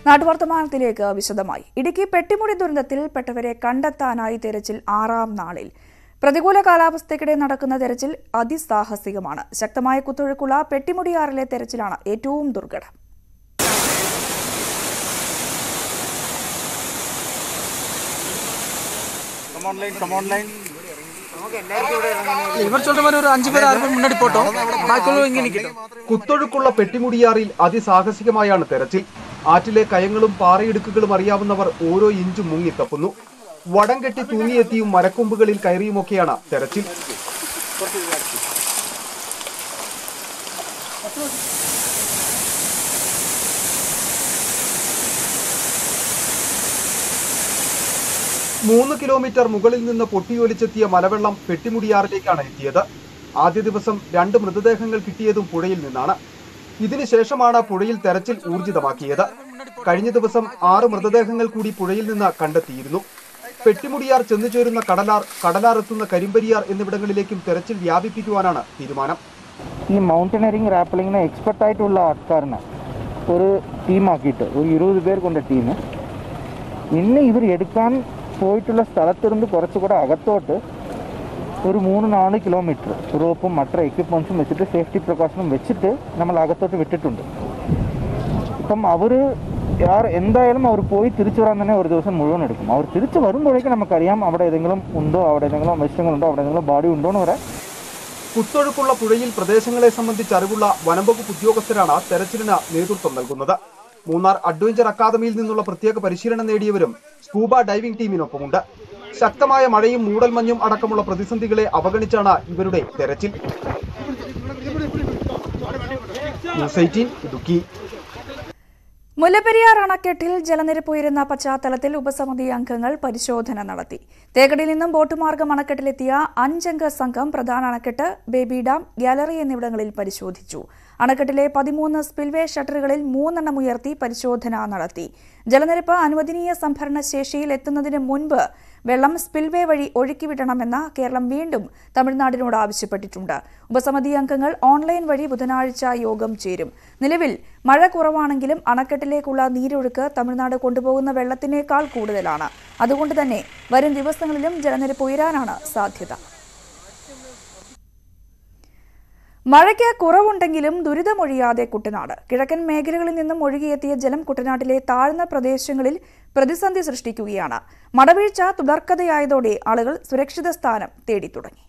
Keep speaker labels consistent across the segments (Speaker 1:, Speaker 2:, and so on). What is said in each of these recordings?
Speaker 1: നാട്ടുവർത്തമാനത്തിലേക്ക് വിശദമായി ഇടുക്കി പെട്ടിമുടി ദുരന്തത്തിൽ പെട്ടവരെ കണ്ടെത്താനായി തെരച്ചിൽ ആറാം നാളിൽ പ്രതികൂല കാലാവസ്ഥയ്ക്കിടെ നടക്കുന്ന തെരച്ചിൽ അതിസാഹസികമാണ് ശക്തമായ കുത്തൊഴുക്കുള്ള പെട്ടിമുടിയാറിലെ തെരച്ചിലാണ് ഏറ്റവും ദുർഘടം
Speaker 2: இவர் சொல்ற மாதிரி ஒரு அஞ்சு பேர் ஆறு பேர் முன்னாடி போட்டோம் பாக்கியுள்ளவங்க இங்கே நிக்கட்டும்
Speaker 3: കുത്തൊഴുക്കുള്ള പെട്ടിമുടിയാറിൽ അതിസാഹസികമായാണ് തെരച്ചിൽ ആറ്റിലെ കയങ്ങളും പാറയിടുക്കുകളും അറിയാവുന്നവർ ഓരോ ഇഞ്ചും മുങ്ങിത്തപ്പുന്നു വടം കെട്ടി തൂങ്ങിയെത്തിയും മരക്കൊമ്പുകളിൽ കയറിയുമൊക്കെയാണ് തെരച്ചിൽ മൂന്ന് കിലോമീറ്റർ മുകളിൽ നിന്ന് പൊട്ടിയൊലിച്ചെത്തിയ മലവെള്ളം പെട്ടിമുടിയാറിലേക്കാണ് എത്തിയത് ആദ്യ ദിവസം രണ്ട് മൃതദേഹങ്ങൾ കിട്ടിയതും പുഴയിൽ നിന്നാണ് ഇതിനുശേഷമാണ് പുഴയിൽ തെരച്ചിൽ ഊർജിതമാക്കിയത് കഴിഞ്ഞ ദിവസം ആറ് മൃതദേഹങ്ങൾ കൂടി പുഴയിൽ നിന്ന് കണ്ടെത്തിയിരുന്നു പെട്ടിമുടിയാർ ചെന്നു ചേരുന്ന കടലാർ കടലാർ എത്തുന്ന കരിമ്പരിയാർ എന്നിവിടങ്ങളിലേക്കും തെരച്ചിൽ വ്യാപിപ്പിക്കുവാനാണ് തീരുമാനം
Speaker 4: ഈ മൗണ്ടനറിങ് റാപ്പലിങ്ങിന് എക്സ്പെർട്ട് ആയിട്ടുള്ള ആൾക്കാരനെ ഒരു ടീമാക്കിയിട്ട് ഒരു ഇരുപത് പേർ കൊണ്ട ടീം ഇന്ന് ഇവർ എടുക്കാൻ പോയിട്ടുള്ള സ്ഥലത്തിരുന്ന് കുറച്ചുകൂടെ അകത്തോട്ട് ഒരു മൂന്ന് നാല് കിലോമീറ്റർ റോപ്പും മറ്റു എക്യുപ്മെൻസും വെച്ചിട്ട് സേഫ്റ്റി പ്രിക്കോഷനും വെച്ചിട്ട് നമ്മൾ അകത്തോട്ട് വിട്ടിട്ടുണ്ട് ഇപ്പം അവർ യാർ എന്തായാലും അവർ പോയി തിരിച്ചു വരാൻ തന്നെ ഒരു ദിവസം മുഴുവൻ എടുക്കും അവർ തിരിച്ചു വരുമ്പോഴേക്കും നമുക്കറിയാം അവിടെ ഏതെങ്കിലും ഉണ്ടോ അവിടെ ഏതെങ്കിലും വശങ്ങളുണ്ടോ അവിടെ ഏതെങ്കിലും ബോഡി ഉണ്ടോ എന്ന് വരെ
Speaker 3: കുത്തൊഴുക്കുള്ള പുഴയിൽ പ്രദേശങ്ങളെ സംബന്ധിച്ച് അറിവുള്ള വനംവകുപ്പ് ഉദ്യോഗസ്ഥരാണ് തെരച്ചിലിന് നേതൃത്വം നൽകുന്നത് മൂന്നാർ അഡ്വഞ്ചർ അക്കാദമിയിൽ നിന്നുള്ള പ്രത്യേക പരിശീലനം നേടിയവരും സ്കൂബ ഡൈവിംഗ് ടീമിനൊപ്പമുണ്ട് ശക്തമായ മഴയും മൂടൽമഞ്ഞും അടക്കമുള്ള പ്രതിസന്ധികളെ അവഗണിച്ചാണ് ഇവരുടെ തെരച്ചിൽ ന്യൂസ് എയ്റ്റീൻ ഇടുക്കി
Speaker 1: മുല്ലപ്പെരിയാർ അണക്കെട്ടിൽ ജലനിരപ്പ് ഉയരുന്ന പശ്ചാത്തലത്തിൽ ഉപസമിതി അംഗങ്ങൾ പരിശോധന നടത്തി തേക്കടിയിൽ നിന്നും ബോട്ട് മാർഗം അണക്കെട്ടിലെത്തിയ അഞ്ചംഗ സംഘം പ്രധാന അണക്കെട്ട് ബേബി ഡാം ഗാലറി എന്നിവിടങ്ങളിൽ പരിശോധിച്ചു അണക്കെട്ടിലെ പതിമൂന്ന് സ്പിൽവേ ഷട്ടറുകളിൽ മൂന്നെണ്ണം ഉയർത്തി പരിശോധന നടത്തി ജലനിരപ്പ് അനുവദനീയ സംഭരണ ശേഷിയിൽ എത്തുന്നതിന് മുൻപ് വെള്ളം സ്പിൽവേ വഴി ഒഴുക്കിവിടണമെന്ന് കേരളം വീണ്ടും തമിഴ്നാടിനോട് ആവശ്യപ്പെട്ടിട്ടുണ്ട് ഉപസമിതി അംഗങ്ങൾ ഓൺലൈൻ വഴി ബുധനാഴ്ച യോഗം ചേരും നിലവിൽ മഴ കുറവാണെങ്കിലും അണക്കെട്ടിലേക്കുള്ള നീരൊഴുക്ക് തമിഴ്നാട് കൊണ്ടുപോകുന്ന വെള്ളത്തിനേക്കാൾ കൂടുതലാണ് അതുകൊണ്ട് തന്നെ വരും ദിവസങ്ങളിലും ജലനിരപ്പ് ഉയരാനാണ് സാധ്യത മഴയ്ക്ക് കുറവുണ്ടെങ്കിലും ദുരിതമൊഴിയാതെ കുട്ടനാട് കിഴക്കൻ മേഖലകളിൽ നിന്നും ഒഴുകിയെത്തിയ ജലം കുട്ടനാട്ടിലെ താഴ്ന്ന പ്രദേശങ്ങളിൽ പ്രതിസന്ധി സൃഷ്ടിക്കുകയാണ് മടവീഴ്ച തുടർക്കഥയായതോടെ ആളുകൾ സുരക്ഷിത സ്ഥാനം തേടി തുടങ്ങി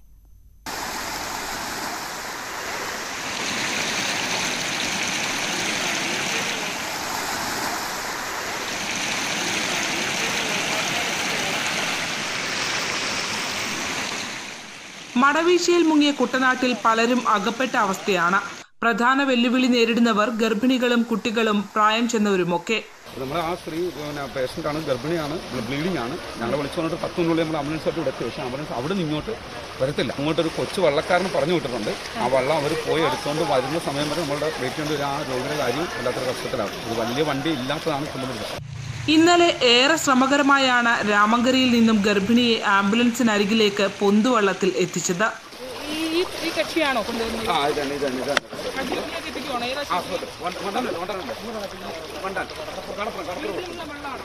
Speaker 5: മടവീഴ്ചയിൽ മുങ്ങിയ കുട്ടനാട്ടിൽ പലരും അകപ്പെട്ട അവസ്ഥയാണ് പ്രധാന വെല്ലുവിളി നേരിടുന്നവർ ഗർഭിണികളും കുട്ടികളും പ്രായം ചെന്നവരുമൊക്കെ
Speaker 6: നമ്മൾ ആ സ്ത്രീ പിന്നെ പേഷ്യൻ്റ് ആണ് ഗർഭിണിയാണ് ബ്ലീഡിംഗ് ആണ് ഞങ്ങൾ വിളിച്ചു വന്നിട്ട് പത്തൊന്നുള്ളിൽ നമ്മൾ ആംബുലൻസ് ആയിട്ട് ഇവിടെ എത്തി പക്ഷേ ആംബുലൻസ് അവിടെ നിന്ന് ഇങ്ങോട്ട് വരത്തില്ല അങ്ങോട്ടൊരു കൊച്ചു വള്ളക്കാരന് പറഞ്ഞു വിട്ടിട്ടുണ്ട് ആ വള്ളം അവർ പോയി എടുത്തുകൊണ്ട് വരുന്ന സമയം വരെ നമ്മളുടെ വെയിറ്റ് ചെയ്യേണ്ട ഒരു ആ രോഗിയുടെ കാര്യം വല്ലാത്തൊരു കഷ്ടത്തിലാണ് ഒരു വലിയ വണ്ടി ഇല്ലാത്തതാണ് സംബന്ധിച്ചത് പ്രശ്നം
Speaker 5: ഇന്നലെ ഏറെ ശ്രമകരമായാണ് രാമങ്കരിയിൽ നിന്നും ഗർഭിണിയെ ആംബുലൻസിനരികിലേക്ക് പൊന്തുവള്ളത്തിൽ എത്തിച്ചത്
Speaker 6: ആ ഇതാണ് ഇതാണ് ഇതാണ് ആസ്പത്രി വണ്ട- വണ്ടൻ വണ്ടൻ വണ്ടൻ കടപ്പുറം കടപ്പുറം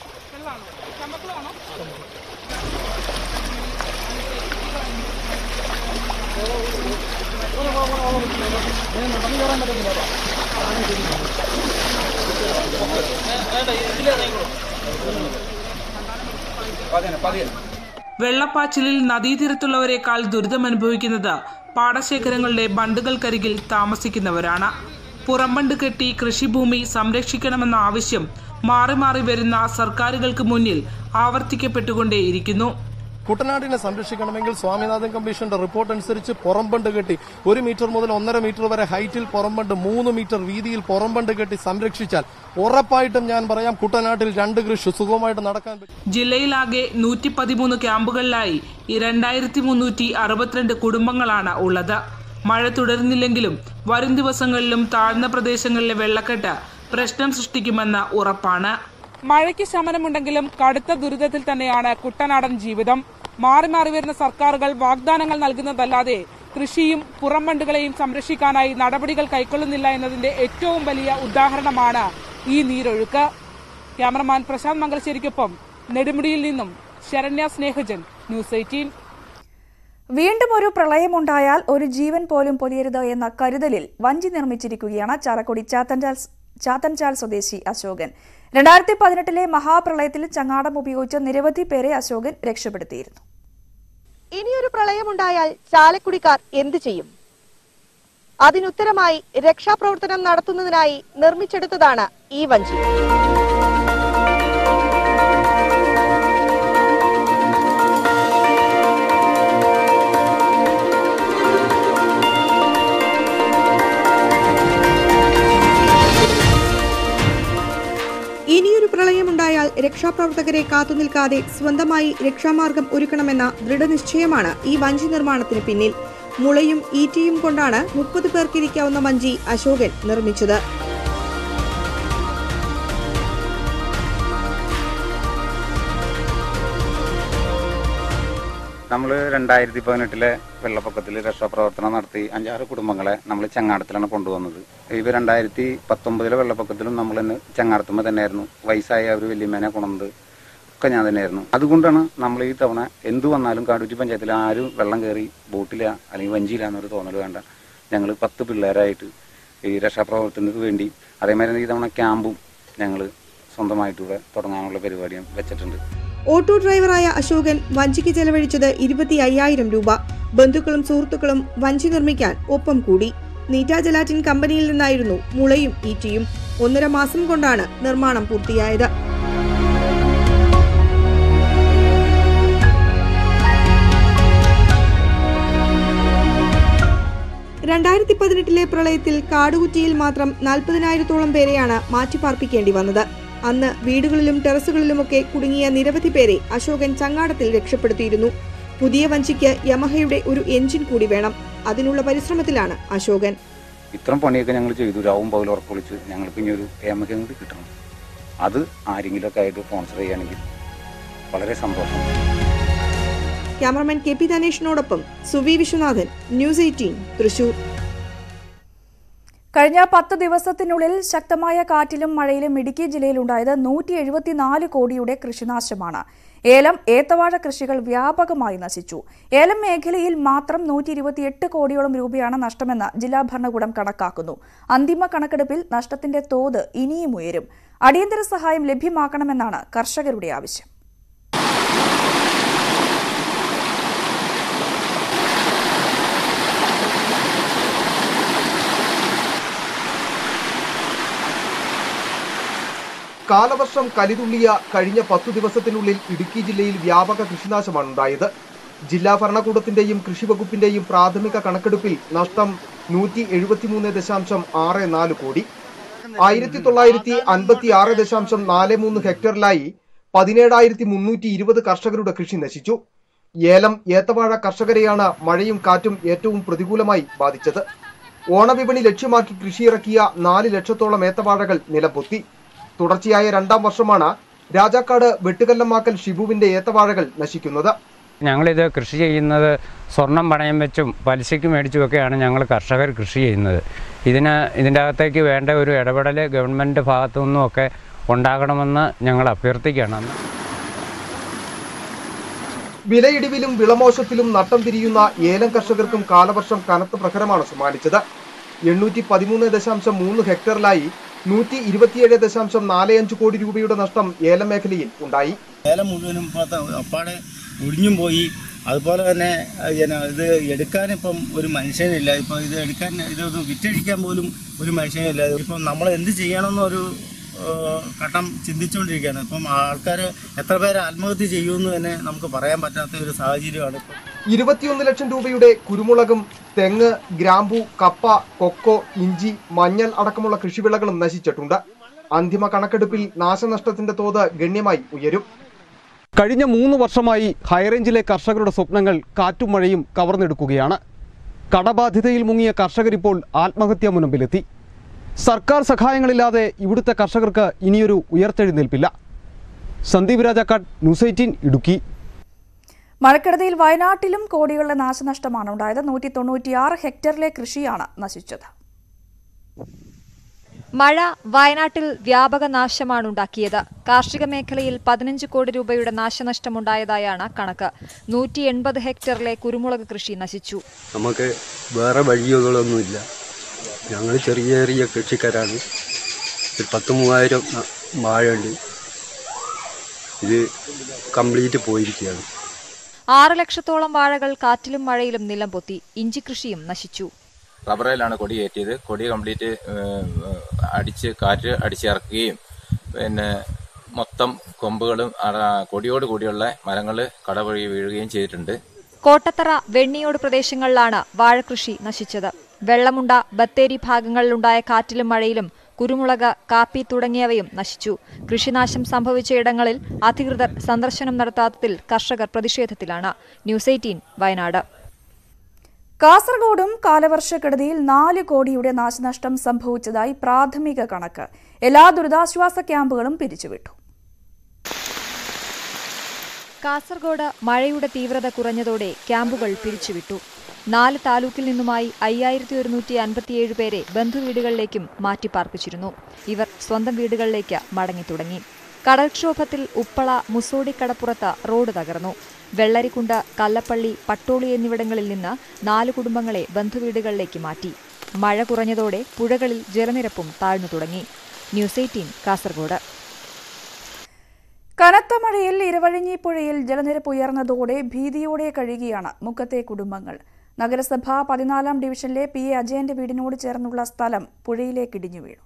Speaker 6: പതിനെ പതിനെ
Speaker 5: വെള്ളപ്പാച്ചിലിൽ നദീതീരത്തുള്ളവരെക്കാൾ ദുരിതമനുഭവിക്കുന്നത് പാടശേഖരങ്ങളുടെ ബണ്ടുകൾക്കരികിൽ താമസിക്കുന്നവരാണ് പുറംബണ്ട് കെട്ടി കൃഷിഭൂമി സംരക്ഷിക്കണമെന്ന ആവശ്യം മാറി മാറി വരുന്ന സർക്കാരുകൾക്ക് മുന്നിൽ ആവർത്തിക്കപ്പെട്ടുകൊണ്ടേയിരിക്കുന്നു
Speaker 7: കുട്ടനാടിനെ സംരക്ഷിക്കണമെങ്കിൽ സ്വാമിനാഥൻ കമ്മീഷന്റെ റിപ്പോർട്ട് അനുസരിച്ച് പുറംബണ്ട് കെട്ടി ഒരു മീറ്റർ മുതൽ ഒന്നര മീറ്റർ വരെ ഹൈറ്റിൽ പുറംബണ്ട് മൂന്ന് മീറ്റർ വീതിയിൽ പുറംബണ്ട് കെട്ടി സംരക്ഷിച്ചാൽ ഉറപ്പായിട്ടും ഞാൻ പറയാം കുട്ടനാട്ടിൽ രണ്ട് കൃഷി സുഗമമായിട്ട് നടക്കാൻ പറ്റും
Speaker 5: ജില്ലയിലാകെ നൂറ്റി പതിമൂന്ന് ക്യാമ്പുകളിലായി രണ്ടായിരത്തി മുന്നൂറ്റി അറുപത്തിരണ്ട് കുടുംബങ്ങളാണ് ഉള്ളത് മഴ തുടരുന്നില്ലെങ്കിലും വരും ദിവസങ്ങളിലും താഴ്ന്ന പ്രദേശങ്ങളിലെ വെള്ളക്കെട്ട് പ്രശ്നം സൃഷ്ടിക്കുമെന്ന് ഉറപ്പാണ് മഴയ്ക്ക് ശമനമുണ്ടെങ്കിലും കടുത്ത ദുരിതത്തിൽ തന്നെയാണ് കുട്ടനാടൻ ജീവിതം മാറി മാറി വരുന്ന സർക്കാരുകൾ വാഗ്ദാനങ്ങൾ നൽകുന്നതല്ലാതെ കൃഷിയും പുറംബണ്ടുകളെയും സംരക്ഷിക്കാനായി നടപടികൾ കൈക്കൊള്ളുന്നില്ല എന്നതിന്റെ ഏറ്റവും വലിയ ഉദാഹരണമാണ് ഈ നീരൊഴുക്ക് ക്യാമറമാൻ പ്രശാന്ത് മംഗലശ്ശേരിക്കൊപ്പം നെടുമുടിയിൽ നിന്നും ശരണ്യ സ്നേഹജൻ ന്യൂസ് എയ്റ്റീൻ
Speaker 1: വീണ്ടും ഒരു പ്രളയമുണ്ടായാൽ ഒരു ജീവൻ പോലും പൊലിയരുത് എന്ന കരുതലിൽ വഞ്ചി നിർമ്മിച്ചിരിക്കുകയാണ് ചാലക്കുടി ചാത്തൻചാൽ ചാത്തൻചാൽ സ്വദേശി അശോകൻ രണ്ടായിരത്തി പതിനെട്ടിലെ മഹാപ്രളയത്തിൽ ചങ്ങാടം ഉപയോഗിച്ച് നിരവധി പേരെ അശോകൻ രക്ഷപ്പെടുത്തിയിരുന്നു
Speaker 8: ഇനിയൊരു പ്രളയമുണ്ടായാൽ ചാലക്കുടിക്കാർ എന്തു ചെയ്യും അതിനുത്തരമായി രക്ഷാപ്രവർത്തനം നടത്തുന്നതിനായി നിർമ്മിച്ചെടുത്തതാണ് ഈ വഞ്ചി ഇനിയൊരു പ്രളയമുണ്ടായാൽ രക്ഷാപ്രവർത്തകരെ കാത്തുനിൽക്കാതെ സ്വന്തമായി രക്ഷാമാർഗം ഒരുക്കണമെന്ന ദൃഢനിശ്ചയമാണ് ഈ വഞ്ചി നിർമ്മാണത്തിന് പിന്നിൽ മുളയും ഈറ്റിയും കൊണ്ടാണ് മുപ്പത് പേർക്കിരിക്കാവുന്ന വഞ്ചി അശോകൻ നിർമ്മിച്ചത്
Speaker 9: നമ്മൾ രണ്ടായിരത്തി പതിനെട്ടിലെ വെള്ളപ്പൊക്കത്തിൽ രക്ഷാപ്രവർത്തനം നടത്തി അഞ്ചാറ് കുടുംബങ്ങളെ നമ്മൾ ചങ്ങാടത്തിലാണ് കൊണ്ടുവന്നത് ഇവ രണ്ടായിരത്തി പത്തൊമ്പതിലെ വെള്ളപ്പൊക്കത്തിലും നമ്മൾ തന്നെ ചങ്ങാടത്തുമ്പോൾ തന്നെയായിരുന്നു വയസ്സായ ഒരു വല്യമ്മേനെ കൊണ്ടുവന്നത് ഒക്കെ ഞാൻ തന്നെയായിരുന്നു അതുകൊണ്ടാണ് നമ്മൾ ഈ തവണ എന്ത് വന്നാലും കാടുറ്റി പഞ്ചായത്തിൽ ആരും വെള്ളം കയറി ബോട്ടില അല്ലെങ്കിൽ വഞ്ചിയില്ല എന്നൊരു തോന്നൽ വേണ്ട ഞങ്ങൾ പത്ത് പിള്ളേരായിട്ട് ഈ രക്ഷാപ്രവർത്തനത്തിന് വേണ്ടി അതേമാതിരി ഈ തവണ ക്യാമ്പും ഞങ്ങൾ സ്വന്തമായിട്ട് ഇവിടെ തുടങ്ങാനുള്ള പരിപാടിയും വെച്ചിട്ടുണ്ട്
Speaker 8: ഓട്ടോ ഡ്രൈവറായ അശോകൻ വഞ്ചിക്ക് ചെലവഴിച്ചത് ഇരുപത്തി അയ്യായിരം രൂപ ബന്ധുക്കളും സുഹൃത്തുക്കളും വഞ്ചി നിർമ്മിക്കാൻ ഒപ്പം കൂടി നീറ്റ ജലാറ്റിൻ കമ്പനിയിൽ നിന്നായിരുന്നു മുളയും ഈറ്റിയും ഒന്നര മാസം കൊണ്ടാണ് നിർമ്മാണം പൂർത്തിയായത് രണ്ടായിരത്തി പതിനെട്ടിലെ പ്രളയത്തിൽ കാടുകുറ്റിയിൽ മാത്രം നാൽപ്പതിനായിരത്തോളം പേരെയാണ് മാറ്റിപ്പാർപ്പിക്കേണ്ടി വന്നത് അന്ന് വീടുകളിലും ടെറസുകളിലുമൊക്കെ കുടുങ്ങിയ നിരവധി പേരെ അശോകൻ ചങ്ങാടത്തിൽ രക്ഷപ്പെടുത്തിയിരുന്നു പുതിയ വഞ്ചിക്ക് യമഹയുടെ ഒരു എഞ്ചിൻ കൂടി വേണം അതിനുള്ള പരിശ്രമത്തിലാണ് അശോകൻ
Speaker 9: ഇത്രയും പണിയൊക്കെ ഞങ്ങൾ ചെയ്തു രാവും പകലും ഉറപ്പൊളിച്ച് ഞങ്ങൾക്ക് ഇനി ഒരു ഏമകം കൂടി കിട്ടണം അത് ആരെങ്കിലുമൊക്കെ ആയിട്ട് സ്പോൺസർ ചെയ്യുകയാണെങ്കിൽ വളരെ സന്തോഷം
Speaker 8: ക്യാമറമാൻ കെ പി ധനേഷിനോടൊപ്പം സുവി വിശ്വനാഥൻ ന്യൂസ് എയ്റ്റീൻ തൃശൂർ
Speaker 1: കഴിഞ്ഞ പത്ത് ദിവസത്തിനുള്ളിൽ ശക്തമായ കാറ്റിലും മഴയിലും ഇടുക്കി ജില്ലയിലുണ്ടായത് നൂറ്റി എഴുപത്തിനാല് കോടിയുടെ കൃഷിനാശമാണ് ഏലം ഏത്തവാഴ കൃഷികൾ വ്യാപകമായി നശിച്ചു ഏലം മേഖലയിൽ മാത്രം നൂറ്റി ഇരുപത്തിയെട്ട് കോടിയോളം രൂപയാണ് നഷ്ടമെന്ന് ജില്ലാ ഭരണകൂടം കണക്കാക്കുന്നു അന്തിമ കണക്കെടുപ്പിൽ നഷ്ടത്തിന്റെ തോത് ഇനിയും ഉയരും അടിയന്തര സഹായം ലഭ്യമാക്കണമെന്നാണ് കർഷകരുടെ ആവശ്യം
Speaker 3: കാലവർഷം കലിതുള്ളിയ കഴിഞ്ഞ പത്തു ദിവസത്തിനുള്ളിൽ ഇടുക്കി ജില്ലയിൽ വ്യാപക കൃഷിനാശമാണ് ഉണ്ടായത് ജില്ലാ ഭരണകൂടത്തിന്റെയും കൃഷി വകുപ്പിന്റെയും പ്രാഥമിക കണക്കെടുപ്പിൽ നഷ്ടം നൂറ്റി എഴുപത്തിമൂന്ന് ദശാംശം ആറ് നാല് കോടി ആയിരത്തി തൊള്ളായിരത്തി അൻപത്തി ആറ് ദശാംശം നാല് മൂന്ന് ഹെക്ടറിലായി പതിനേഴായിരത്തി മുന്നൂറ്റി ഇരുപത് കർഷകരുടെ കൃഷി നശിച്ചു ഏലം ഏത്തവാഴ കർഷകരെയാണ് മഴയും കാറ്റും ഏറ്റവും പ്രതികൂലമായി ബാധിച്ചത് ഓണവിപണി ലക്ഷ്യമാക്കി കൃഷിയിറക്കിയ നാല് ലക്ഷത്തോളം ഏത്തവാഴകൾ നിലംപൊത്തി തുടർച്ചയായ രണ്ടാം വർഷമാണ് രാജാക്കാട് വെട്ടുകല്ലമാക്കൽ ഷിബുവിന്റെ ഏത്തവാഴകൾ നശിക്കുന്നത്
Speaker 10: ഞങ്ങളിത് കൃഷി ചെയ്യുന്നത് സ്വർണം പണയം വെച്ചും പലിശയ്ക്ക് മേടിച്ചുമൊക്കെയാണ് ഞങ്ങൾ കർഷകർ കൃഷി ചെയ്യുന്നത് ഇതിന് ഇതിൻ്റെ അകത്തേക്ക് വേണ്ട ഒരു ഇടപെടൽ ഗവൺമെൻറ് ഭാഗത്തു നിന്നുമൊക്കെ ഉണ്ടാകണമെന്ന് ഞങ്ങൾ അഭ്യർത്ഥിക്കുകയാണ്
Speaker 3: വിലയിടിവിലും വിളമോശത്തിലും നട്ടം തിരിയുന്ന ഏലം കർഷകർക്കും കാലവർഷം കനത്ത പ്രഹരമാണ് സമ്മാനിച്ചത് എണ്ണൂറ്റി പതിമൂന്ന് ദശാംശം മൂന്ന് ഹെക്ടറിലായി നൂറ്റി ഇരുപത്തിയേഴ് ദശാംശം നാല് അഞ്ച് കോടി രൂപയുടെ നഷ്ടം ഏലം മേഖലയിൽ ഉണ്ടായി
Speaker 11: ഏലം മുഴുവനും ഇപ്പോഴത്തെ അപ്പാടെ ഒടിഞ്ഞും പോയി അതുപോലെ തന്നെ അത് ജന ഇത് എടുക്കാനിപ്പം ഒരു മനുഷ്യനില്ല ഇപ്പോൾ ഇത് എടുക്കാൻ ഇതൊന്ന് വിറ്റഴിക്കാൻ പോലും ഒരു മനുഷ്യനില്ല ഇപ്പം നമ്മൾ എന്ത് ചെയ്യണമെന്നൊരു ഏഹ്, ഘട്ടം ചിന്തിച്ചുകൊണ്ടിരിക്കുകയാണ് ഇപ്പം ആൾക്കാർ എത്ര പേര് ആത്മഹത്യ ചെയ്യുമെന്ന് തന്നെ നമുക്ക് പറയാൻ പറ്റാത്ത ഒരു സാഹചര്യമാണ് ഇപ്പം
Speaker 3: ഇരുപത്തിയൊന്ന് ലക്ഷം രൂപയുടെ കുരുമുളകും തെങ്ങ് ഗ്രാമ്പു കപ്പ കൊക്കോ ഇഞ്ചി മഞ്ഞൾ അടക്കമുള്ള കൃഷിവിളകളും നശിച്ചിട്ടുണ്ട് അന്തിമ കണക്കെടുപ്പിൽ നാശനഷ്ടത്തിന്റെ തോത് ഗണ്യമായി ഉയരും
Speaker 12: കഴിഞ്ഞ മൂന്ന് വർഷമായി ഹൈറേഞ്ചിലെ കർഷകരുടെ സ്വപ്നങ്ങൾ കാറ്റും മഴയും കവർന്നെടുക്കുകയാണ് കടബാധ്യതയിൽ മുങ്ങിയ കർഷകരിപ്പോൾ ആത്മഹത്യാ മുനമ്പിലെത്തി സർക്കാർ സഹായങ്ങളില്ലാതെ ഇവിടുത്തെ കർഷകർക്ക് ഇനിയൊരു ഉയർത്തെഴുന്നേൽപ്പില്ല സന്ദീപ് രാജാക്കാട് ന്യൂസ് എയ്റ്റീൻ ഇടുക്കി
Speaker 1: മഴക്കെടുതിയിൽ വയനാട്ടിലും കോടികളുടെ നാശനഷ്ടമാണ് ഉണ്ടായത് നൂറ്റി തൊണ്ണൂറ്റിയാറ് ഹെക്ടറിലെ കൃഷിയാണ് നശിച്ചത്
Speaker 13: മഴ വയനാട്ടിൽ വ്യാപക നാശമാണുണ്ടാക്കിയത് കാർഷിക മേഖലയിൽ പതിനഞ്ച് കോടി രൂപയുടെ നാശനഷ്ടമുണ്ടായതായാണ് കണക്ക് നൂറ്റി എൺപത് ഹെക്ടറിലെ കുരുമുളക് കൃഷി നശിച്ചു
Speaker 14: നമുക്ക് വേറെ വഴികളൊന്നുമില്ല ഞങ്ങൾ ചെറിയ ചെറിയ കൃഷിക്കാരാണ് ഒരു പത്ത് മൂവായിരം ന- വാഴയുണ്ട് ഇത് കംപ്ലീറ്റ് പോയിരിക്കുകയാണ്
Speaker 13: ആറ് ലക്ഷത്തോളം വാഴകൾ കാറ്റിലും മഴയിലും നിലം പൊത്തി ഇഞ്ചി കൃഷിയും നശിച്ചു
Speaker 15: റബ്ബറിലാണ് കൊടി കയറ്റിയത് കൊടി കംപ്ലീറ്റ് അടിച്ച് കാറ്റ് അടിച്ചിറക്കുകയും പിന്നെ മൊത്തം കൊമ്പുകളും അട- കൊടിയോട് കൂടിയുള്ള മരങ്ങൾ കടപുഴകി വീഴുകയും ചെയ്തിട്ടുണ്ട്
Speaker 13: കോട്ടത്തറ വെണ്ണിയോട് പ്രദേശങ്ങളിലാണ് വാഴകൃഷി നശിച്ചത് വെള്ളമുണ്ട ബത്തേരി ഭാഗങ്ങളിലുണ്ടായ കാറ്റിലും മഴയിലും കുരുമുളക് കാപ്പി തുടങ്ങിയവയും നശിച്ചു കൃഷിനാശം സംഭവിച്ച ഇടങ്ങളിൽ അധികൃതർ സന്ദർശനം നടത്താത്തതിൽ കർഷകർ പ്രതിഷേധത്തിലാണ് ന്യൂസ് എയ്റ്റീൻ വയനാട്
Speaker 1: കാസർഗോഡും കാലവർഷക്കെടുതിയിൽ നാല് കോടിയുടെ നാശനഷ്ടം സംഭവിച്ചതായി പ്രാഥമിക കണക്ക് എല്ലാ ദുരിതാശ്വാസ ക്യാമ്പുകളും പിരിച്ചുവിട്ടു
Speaker 13: കാസർഗോഡ് മഴയുടെ തീവ്രത കുറഞ്ഞതോടെ ക്യാമ്പുകൾ പിരിച്ചുവിട്ടു നാല് താലൂക്കിൽ നിന്നുമായി അയ്യായിരത്തി ഒരുന്നൂറ്റി അൻപത്തിയേഴ് പേരെ ബന്ധുവീടുകളിലേക്കും മാറ്റിപ്പാർപ്പിച്ചിരുന്നു ഇവർ സ്വന്തം വീടുകളിലേക്ക് മടങ്ങി തുടങ്ങി കടൽക്ഷോഭത്തിൽ ഉപ്പള മുസോടി കടപ്പുറത്ത് റോഡ് തകർന്നു വെള്ളരിക്കുണ്ട് കല്ലപ്പള്ളി പട്ടോളി എന്നിവിടങ്ങളിൽ നിന്ന് നാല് കുടുംബങ്ങളെ ബന്ധുവീടുകളിലേക്ക് മാറ്റി മഴ കുറഞ്ഞതോടെ പുഴകളിൽ ജലനിരപ്പും താഴ്ന്നു തുടങ്ങി ന്യൂസ് എയ്റ്റീൻ കാസർഗോഡ്
Speaker 1: കനത്ത മഴയിൽ ഇരവഴിഞ്ഞി പുഴയിൽ ജലനിരപ്പ് ഉയർന്നതോടെ ഭീതിയോടെ കഴിയുകയാണ് മുക്കത്തെ കുടുംബങ്ങൾ നഗരസഭ പതിനാലാം ഡിവിഷനിലെ പി എ അജയന്റെ വീടിനോട് ചേർന്നുള്ള സ്ഥലം പുഴയിലേക്ക് ഇടിഞ്ഞു വീണു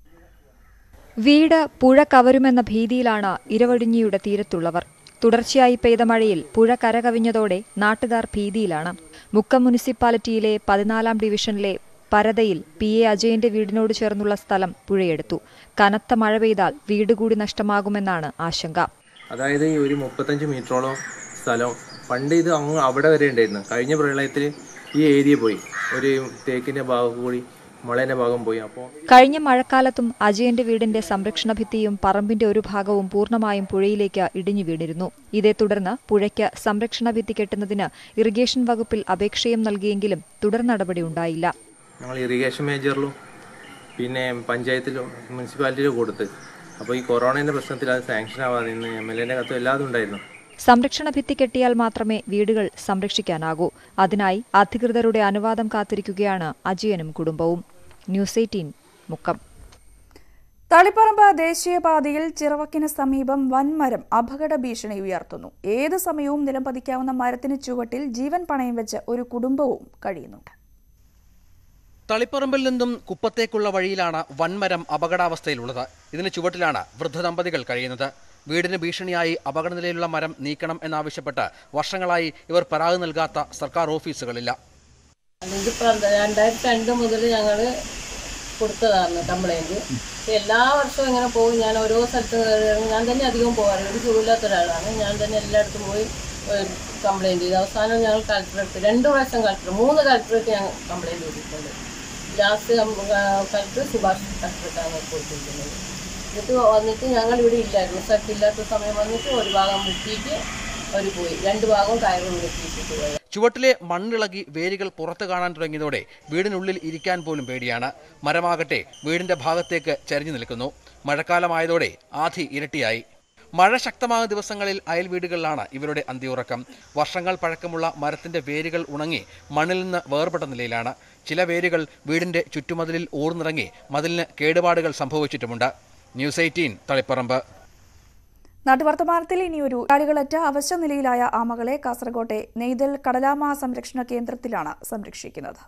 Speaker 13: വീട് പുഴ കവരുമെന്ന ഭീതിയിലാണ് ഇരവഴിഞ്ഞിയുടെ തീരത്തുള്ളവർ തുടർച്ചയായി പെയ്ത മഴയിൽ പുഴ കരകവിഞ്ഞതോടെ നാട്ടുകാർ ഭീതിയിലാണ് മുക്കം മുനിസിപ്പാലിറ്റിയിലെ പതിനാലാം ഡിവിഷനിലെ പരതയിൽ പി എ അജയന്റെ വീടിനോട് ചേർന്നുള്ള സ്ഥലം പുഴയെടുത്തു കനത്ത മഴ പെയ്താൽ വീട് കൂടി നഷ്ടമാകുമെന്നാണ് ആശങ്ക
Speaker 16: അതായത് ഈ ഒരു മുപ്പത്തഞ്ച് മീറ്ററോളം സ്ഥലം പണ്ട് ഇത് അങ്ങ് അവിടെ വരെ ഉണ്ടായിരുന്നു കഴിഞ്ഞ പ്രളയത്തിൽ ഈ ഏരിയ പോയി ഒരു തേക്കിന്റെ ഭാഗം കൂടി മുളേന്റെ ഭാഗം പോയി അപ്പോൾ
Speaker 13: കഴിഞ്ഞ മഴക്കാലത്തും അജയന്റെ വീടിന്റെ സംരക്ഷണ ഭിത്തിയും പറമ്പിന്റെ ഒരു ഭാഗവും പൂർണ്ണമായും പുഴയിലേക്ക് ഇടിഞ്ഞു വീണിരുന്നു ഇതേ തുടർന്ന് പുഴയ്ക്ക് സംരക്ഷണ ഭിത്തി കെട്ടുന്നതിന് ഇറിഗേഷൻ വകുപ്പിൽ അപേക്ഷയും നൽകിയെങ്കിലും തുടർ നടപടി ഉണ്ടായില്ല
Speaker 16: ഞങ്ങൾ ഇറിഗേഷൻ മേജറിലും പിന്നെ പഞ്ചായത്തിലും മുനിസിപ്പാലിറ്റിയിലും കൊടുത്ത് അപ്പോൾ ഈ കൊറോണയുടെ പ്രശ്നത്തിൽ അത് സാങ്ഷൻ ആവാതെ ഇന്ന് എം എൽ എന്റെ കത്തും എല്ലാതും ഉണ്ടായിരുന്നു
Speaker 13: സംരക്ഷണ ഭിത്തി കെട്ടിയാൽ മാത്രമേ വീടുകൾ സംരക്ഷിക്കാനാകൂ അതിനായി അധികൃതരുടെ അനുവാദം കാത്തിരിക്കുകയാണ് അജയനും കുടുംബവും ന്യൂസ് എയ്റ്റീൻ മുക്കം
Speaker 1: തളിപ്പറമ്പ് ദേശീയപാതയിൽ ചിറവക്കിന് സമീപം വൻമരം അപകട ഭീഷണി ഉയർത്തുന്നു ഏത് സമയവും നിലംപതിക്കാവുന്ന മരത്തിന് ചുവട്ടിൽ ജീവൻ പണയം വെച്ച് ഒരു കുടുംബവും കഴിയുന്നുണ്ട്
Speaker 17: തളിപ്പറമ്പിൽ നിന്നും കുപ്പത്തേക്കുള്ള വഴിയിലാണ് വൻമരം അപകടാവസ്ഥയിലുള്ളത് ഇതിന് ചുവട്ടിലാണ് വൃദ്ധദമ്പതികൾ കഴിയുന്നത് വീടിന് ഭീഷണിയായി അപകടനിലയിലുള്ള മരം നീക്കണം എന്നാവശ്യപ്പെട്ട് വർഷങ്ങളായി ഇവർ പരാതി നൽകാത്ത സർക്കാർ ഓഫീസുകളില്ല
Speaker 18: ഇതിപ്പോൾ രണ്ടായിരത്തി രണ്ട് മുതൽ ഞങ്ങൾ കൊടുത്തതാണ് കംപ്ലൈൻറ്റ് എല്ലാ വർഷവും ഇങ്ങനെ പോകും ഞാൻ ഓരോ സ്ഥലത്ത് കയറി ഞാൻ തന്നെ അധികം പോകാറില്ല ഒരു സുഖമില്ലാത്ത ഒരാളാണ് ഞാൻ തന്നെ എല്ലായിടത്തും പോയി കംപ്ലൈൻറ്റ് ചെയ്തു അവസാനം ഞങ്ങൾ കളക്ടറേറ്റ് രണ്ട് പ്രാവശ്യം കളക്ടർ മൂന്ന് കളക്ടറേറ്റ് ഞാൻ കംപ്ലൈൻറ്റ് ചെയ്തിട്ടുണ്ട് ലാസ്റ്റ് കളക്ടർ സുഭാഷ് കളക്ടറേറ്റാണ് കൊടുത്തിരിക്കുന്നത് എന്നിട്ട് വന്നിട്ട് ഞങ്ങൾ ഇവിടെ ഇല്ലായിരുന്നു സ്ഥലത്തില്ലാത്ത സമയം വന്നിട്ട് ഒരു ഭാഗം മുട്ടിയിട്ട് അവർ പോയി രണ്ട് ഭാഗവും കയറും വെട്ടിയിട്ട് പോയി
Speaker 17: ചുവട്ടിലെ മണ്ണിളകി വേരുകൾ പുറത്തു കാണാൻ തുടങ്ങിയതോടെ വീടിനുള്ളിൽ ഇരിക്കാൻ പോലും പേടിയാണ് മരമാകട്ടെ വീടിന്റെ ഭാഗത്തേക്ക് ചരിഞ്ഞു നിൽക്കുന്നു മഴക്കാലമായതോടെ ആധി ഇരട്ടിയായി മഴ ശക്തമായ ദിവസങ്ങളിൽ അയൽ വീടുകളിലാണ് ഇവരുടെ അന്തിയുറക്കം വർഷങ്ങൾ പഴക്കമുള്ള മരത്തിന്റെ വേരുകൾ ഉണങ്ങി മണ്ണിൽ നിന്ന് വേർപെട്ട നിലയിലാണ് ചില വേരുകൾ വീടിന്റെ ചുറ്റുമതിലിൽ ഊർന്നിറങ്ങി മതിലിന് കേടുപാടുകൾ സംഭവിച്ചിട്ടുമുണ്ട് ന്യൂസ് എയ്റ്റീൻ തളിപ്പറമ്പ്
Speaker 1: നാട്ടുവർത്തമാനത്തിൽ ഇനിയൊരു കാലുകളറ്റ അവശ്യ നിലയിലായ ആമകളെ കാസർകോട്ടെ നെയ്തൽ കടലാമ സംരക്ഷണ കേന്ദ്രത്തിലാണ് സംരക്ഷിക്കുന്നത്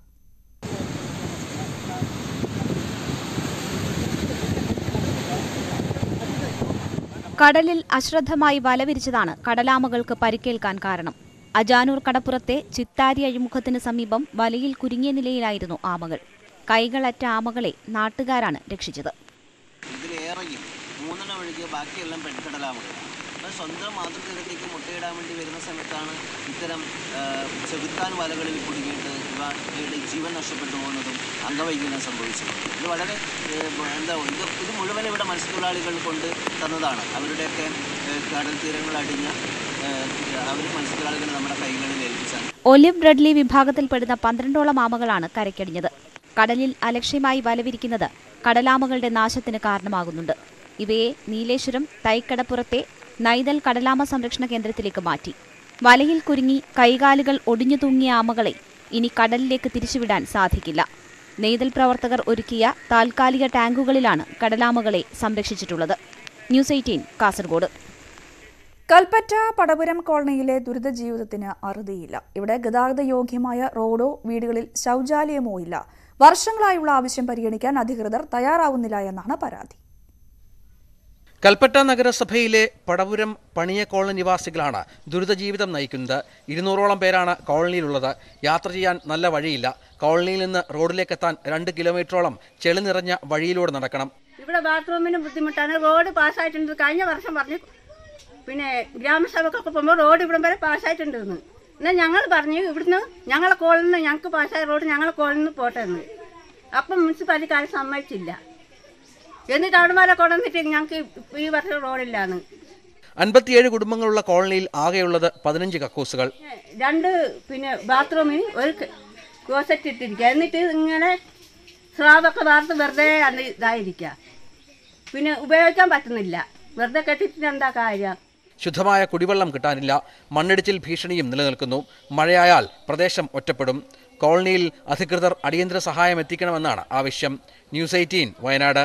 Speaker 19: കടലിൽ അശ്രദ്ധമായി വലവിരിച്ചതാണ് കടലാമകൾക്ക് പരിക്കേൽക്കാൻ കാരണം അജാനൂർ കടപ്പുറത്തെ ചിത്താരി അഴിമുഖത്തിന് സമീപം വലയിൽ കുരുങ്ങിയ നിലയിലായിരുന്നു ആമകൾ കൈകളറ്റ ആമകളെ നാട്ടുകാരാണ് രക്ഷിച്ചത്
Speaker 20: ഇതിലേറെയും മൂന്നെണ്ണം ഒഴികെ ബാക്കിയെല്ലാം പെൺകടലാമകളാണ് അപ്പം സ്വന്തം മാതൃകൃതിക്ക് മുട്ടയിടാൻ വേണ്ടി വരുന്ന സമയത്താണ് ഇത്തരം ആ, ചെകുത്താൻ വലകളിൽ കുടുങ്ങിയിട്ട് ഇവയുടെ ജീവൻ നഷ്ടപ്പെട്ടു പോകുന്നതും അംഗവൈകല്യം സംഭവിച്ചതും ഇത് വളരെ ഏ, എന്താ ഇത് ഇത് മുഴുവൻ ഇവിടെ മത്സ്യത്തൊഴിലാളികൾ കൊണ്ട് തന്നതാണ് അവരുടെയൊക്കെ ഏ, കടൽ തീരങ്ങൾ അടിഞ്ഞ അവർ മത്സ്യത്തൊഴിലാളികൾ നമ്മുടെ കൈകളിൽ ഏൽപ്പിച്ചാണ്
Speaker 19: ഒലിവ് ബ്രെഡ്ലി വിഭാഗത്തിൽപ്പെടുന്ന പന്ത്രണ്ടോളം ആമകളാണ് കരയ്ക്കടിഞ്ഞത് കടലിൽ അലക്ഷ്യമായി വലവിരിക്കുന്നത് കടലാമകളുടെ നാശത്തിന് കാരണമാകുന്നുണ്ട് ഇവയെ നീലേശ്വരം തൈക്കടപ്പുറത്തെ നൈതൽ കടലാമ സംരക്ഷണ കേന്ദ്രത്തിലേക്ക് മാറ്റി വലയിൽ കുരുങ്ങി കൈകാലുകൾ ഒടിഞ്ഞു തൂങ്ങിയ ആമകളെ ഇനി കടലിലേക്ക് തിരിച്ചുവിടാൻ സാധിക്കില്ല നെയ്തൽ പ്രവർത്തകർ ഒരുക്കിയ താൽക്കാലിക ടാങ്കുകളിലാണ് കടലാമകളെ സംരക്ഷിച്ചിട്ടുള്ളത് ന്യൂസ് എയ്റ്റീൻ കാസർഗോഡ്
Speaker 1: കൽപ്പറ്റ പടപുരം കോളനിയിലെ ദുരിത ജീവിതത്തിന് അറുതിയില്ല ഇവിടെ ഗതാഗത യോഗ്യമായ റോഡോ വീടുകളിൽ ശൗചാലയമോ ഇല്ല വർഷങ്ങളായുള്ള ആവശ്യം പരിഗണിക്കാൻ അധികൃതർ തയ്യാറാവുന്നില്ല എന്നാണ് പരാതി
Speaker 17: കൽപ്പറ്റ നഗരസഭയിലെ പടപുരം പണിയ കോളനി നിവാസികളാണ് ദുരിതജീവിതം നയിക്കുന്നത് ഇരുന്നൂറോളം പേരാണ് കോളനിയിലുള്ളത് യാത്ര ചെയ്യാൻ നല്ല വഴിയില്ല കോളനിയിൽ നിന്ന് റോഡിലേക്ക് എത്താൻ രണ്ട് കിലോമീറ്ററോളം ചെളി നിറഞ്ഞ വഴിയിലൂടെ നടക്കണം
Speaker 21: ഇവിടെ ബാത്റൂമിന് ബുദ്ധിമുട്ടാണ് റോഡ് പാസ്സായിട്ടുണ്ട് കഴിഞ്ഞ വർഷം പറഞ്ഞു പിന്നെ ഗ്രാമസഭക്കൊക്കെ പോകുമ്പോൾ റോഡ് ഇവിടം വരെ പാസ്സായിട്ടുണ്ട് എന്ന് എന്നാൽ ഞങ്ങൾ പറഞ്ഞു ഇവിടുന്ന് ഞങ്ങളെ കോളിൽ നിന്ന് ഞങ്ങൾക്ക് പാസ്സായ റോഡ് ഞങ്ങളെ കോളിൽ നിന്ന് പോട്ടെ എന്ന് അപ്പം മുനിസിപ്പാലിറ്റിക്കാർ സമ്മതിച്ചില്ല എന്നിട്ട് അവിടെ വരെ കൊണ്ടുവന്നിട്ട് ഞങ്ങൾക്ക് ഈ വർഷം റോഡില്ലാന്ന്
Speaker 17: അൻപത്തിയേഴ് കുടുംബങ്ങളുള്ള കോളനിയിൽ ആകെയുള്ളത് പതിനഞ്ച് കക്കൂസുകൾ
Speaker 21: രണ്ട് പിന്നെ ബാത്റൂമിന് ഒരു ക്ലോസറ്റ് ഇട്ടിരിക്കുക എന്നിട്ട് ഇങ്ങനെ സ്ലാബൊക്കെ വാർത്ത് വെറുതെ അത് ഇതായിരിക്കുക പിന്നെ ഉപയോഗിക്കാൻ പറ്റുന്നില്ല വെറുതെ കെട്ടിട്ട് എന്താ കാര്യം
Speaker 17: ശുദ്ധമായ കുടിവെള്ളം കിട്ടാനില്ല മണ്ണിടിച്ചിൽ ഭീഷണിയും നിലനിൽക്കുന്നു മഴയായാൽ പ്രദേശം ഒറ്റപ്പെടും കോളനിയിൽ അധികൃതർ അടിയന്തര സഹായം എത്തിക്കണമെന്നാണ് ആവശ്യം ന്യൂസ് എയ്റ്റീൻ വയനാട്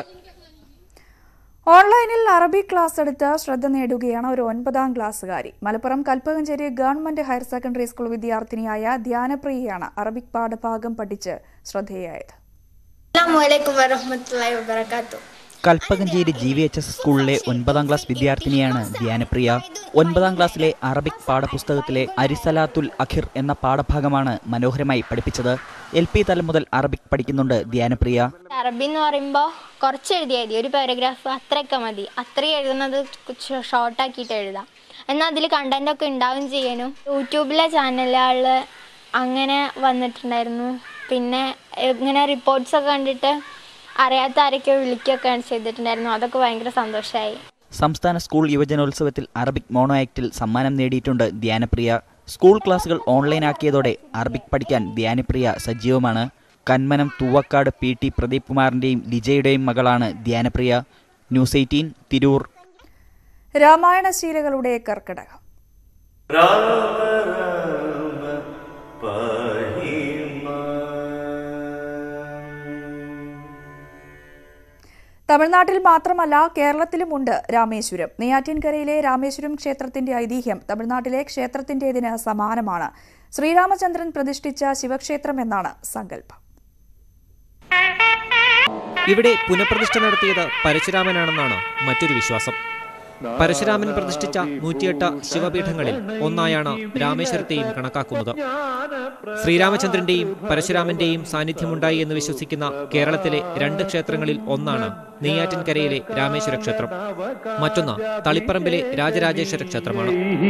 Speaker 1: ഓൺലൈനിൽ അറബി ക്ലാസ് എടുത്ത് ശ്രദ്ധ നേടുകയാണ് ഒരു ഒൻപതാം ക്ലാസ്സുകാരി Malappuram Kalpakanchery government higher secondary school വിദ്യാർത്ഥിനിയായ ധ്യാനപ്രിയയാണ് അറബിക് പാഠഭാഗം പഠിച്ച് ശ്രദ്ധേയായത്
Speaker 22: അസ്സാമലൈക്കും വരഹമത്തല്ലാഹി വബർക്കാത്തു
Speaker 23: Kalpakanchery G V H S സ്കൂളിലെ ഒൻപതാം ക്ലാസ് വിദ്യാർത്ഥിനിയാണ് ധ്യാനപ്രിയ ഒൻപതാം ക്ലാസ്സിലെ അറബിക് പാഠപുസ്തകത്തിലെ അരിസലാത്തുൽ അഖിർ എന്ന പാഠഭാഗമാണ് മനോഹരമായി പഠിപ്പിച്ചത് എൽ പി തലം മുതൽ അറബിക് പഠിക്കുന്നുണ്ട് ധ്യാനപ്രിയ
Speaker 22: അറബി എന്ന് പറയുമ്പോൾ കുറച്ച് എഴുതിയാൽ മതി ഒരു പാരഗ്രാഫ് അത്രയൊക്കെ മതി അത്രയും എഴുതുന്നത് ഷോർട്ടാക്കിയിട്ട് എഴുതാം എന്നാൽ അതിൽ കണ്ടന്റ് ഒക്കെ ഉണ്ടാവും ചെയ്യാനും യൂട്യൂബിലെ ചാനലുകളിൽ അങ്ങനെ വന്നിട്ടുണ്ടായിരുന്നു പിന്നെ ഇങ്ങനെ റിപ്പോർട്ട്സ് ഒക്കെ കണ്ടിട്ട് അറിയാത്ത ആരൊക്കെ വിളിക്കുകയൊക്കെ ചെയ്തിട്ടുണ്ടായിരുന്നു അതൊക്കെ ഭയങ്കര സന്തോഷമായി
Speaker 23: സംസ്ഥാന സ്കൂൾ യുവജനോത്സവത്തിൽ അറബിക് മോണോ ആക്ടിൽ സമ്മാനം നേടിയിട്ടുണ്ട് ധ്യാനപ്രിയ സ്കൂൾ ക്ലാസുകൾ ഓൺലൈനാക്കിയതോടെ അറബിക് പഠിക്കാൻ ധ്യാനപ്രിയ സജീവമാണ് കന്മനം തൂവക്കാട് പി ടി പ്രദീപ് കുമാറിന്റെയും ലിജയുടെയും മകളാണ് ധ്യാനപ്രിയ ന്യൂസ് എയ്റ്റീൻ തിരൂർ
Speaker 1: രാമായണ ശീലകളുടെ കർക്കിടകം തമിഴ്നാട്ടിൽ മാത്രമല്ല കേരളത്തിലുമുണ്ട് രാമേശ്വരം നെയ്യാറ്റിൻകരയിലെ രാമേശ്വരം ക്ഷേത്രത്തിന്റെ ഐതിഹ്യം തമിഴ്നാട്ടിലെ ക്ഷേത്രത്തിന്റേതിന് സമാനമാണ് ശ്രീരാമചന്ദ്രൻ പ്രതിഷ്ഠിച്ച ശിവക്ഷേത്രം എന്നാണ് സങ്കല്പം
Speaker 24: ഇവിടെ പുനഃപ്രതിഷ്ഠ നടത്തിയത് പരശുരാമനാണെന്നാണ് മറ്റൊരു വിശ്വാസം പരശുരാമൻ പ്രതിഷ്ഠിച്ച നൂറ്റിയെട്ട് ശിവപീഠങ്ങളിൽ ഒന്നായാണ് രാമേശ്വരത്തെയും കണക്കാക്കുന്നത് ശ്രീരാമചന്ദ്രന്റെയും പരശുരാമന്റെയും സാന്നിധ്യമുണ്ടായി എന്ന് വിശ്വസിക്കുന്ന കേരളത്തിലെ രണ്ട് ക്ഷേത്രങ്ങളിൽ ഒന്നാണ് നെയ്യാറ്റിൻകരയിലെ രാമേശ്വര ക്ഷേത്രം മറ്റൊന്ന് തളിപ്പറമ്പിലെ രാജരാജേശ്വര ക്ഷേത്രമാണ്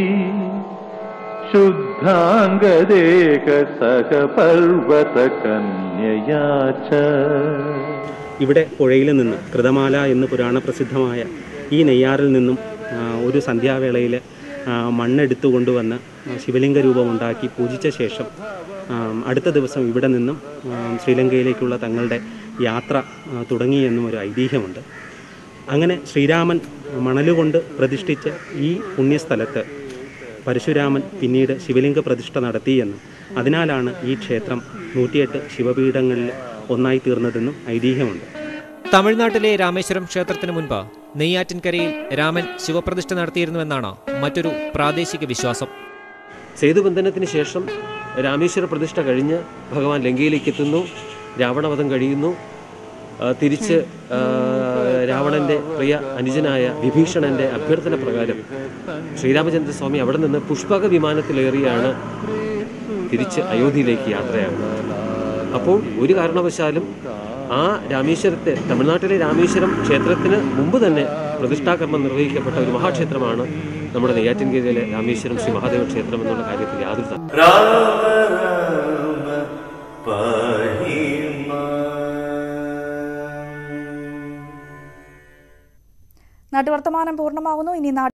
Speaker 25: ശുദ്ധാംഗദേക സഹപർവത കന്യയാച
Speaker 26: ഇവിടെ പുഴയിൽ നിന്ന് കൃതമാല എന്ന് പുരാണപ്രസിദ്ധമായ ഈ നെയ്യാറിൽ നിന്നും ആ, ഒരു സന്ധ്യാവേളയിൽ മണ്ണെടുത്തു കൊണ്ടുവന്ന് ശിവലിംഗ രൂപമുണ്ടാക്കി പൂജിച്ച ശേഷം ആ, അടുത്ത ദിവസം ഇവിടെ നിന്നും ആ, ശ്രീലങ്കയിലേക്കുള്ള തങ്ങളുടെ യാത്ര ആ, തുടങ്ങി എന്നും ഒരു ഐതിഹ്യമുണ്ട് അങ്ങനെ ശ്രീരാമൻ മണലുകൊണ്ട് പ്രതിഷ്ഠിച്ച ഈ പുണ്യസ്ഥലത്ത് പരശുരാമൻ പിന്നീട് ശിവലിംഗ പ്രതിഷ്ഠ നടത്തിയെന്നും അതിനാലാണ് ഈ ക്ഷേത്രം നൂറ്റിയെട്ട് ശിവപീഠങ്ങളിൽ ഒന്നായി തീർന്നതെന്നും ഐതിഹ്യമുണ്ട്
Speaker 24: തമിഴ്നാട്ടിലെ രാമേശ്വരം ക്ഷേത്രത്തിന് മുൻപ് നെയ്യാറ്റിൻകരയിൽ രാമൻ ശിവപ്രതിഷ്ഠ നടത്തിയിരുന്നുവെന്നാണ് മറ്റൊരു പ്രാദേശിക വിശ്വാസം
Speaker 27: സേതുബന്ധനത്തിന് ശേഷം രാമേശ്വര പ്രതിഷ്ഠ കഴിഞ്ഞ് ഭഗവാൻ ലങ്കയിലേക്ക് എത്തുന്നു രാവണവധം കഴിയുന്നു ആ, തിരിച്ച് ആ, രാവണന്റെ പ്രിയ അനുജനായ വിഭീഷണന്റെ അഭ്യർത്ഥന പ്രകാരം ശ്രീരാമചന്ദ്രസ്വാമി അവിടെ നിന്ന് പുഷ്പക വിമാനത്തിലേറിയാണ് തിരിച്ച് അയോധ്യയിലേക്ക് യാത്രയാകുന്നത് അപ്പോൾ ഒരു കാരണവശാലും ആ രാമേശ്വരത്തെ തമിഴ്നാട്ടിലെ രാമേശ്വരം ക്ഷേത്രത്തിന് മുമ്പ് തന്നെ പ്രതിഷ്ഠാകർമ്മം നിർവഹിക്കപ്പെട്ട ഒരു മഹാക്ഷേത്രമാണ് നമ്മുടെ നെയ്യാറ്റിൻകരയിലെ രാമേശ്വരം ശ്രീ മഹാദേവ ക്ഷേത്രം എന്നുള്ള കാര്യത്തിൽ യാതൊരു തർക്കവും
Speaker 1: നാട്ടുവർത്തമാനം പൂർണ്ണമാകുന്നു ഇനി നാട്ടു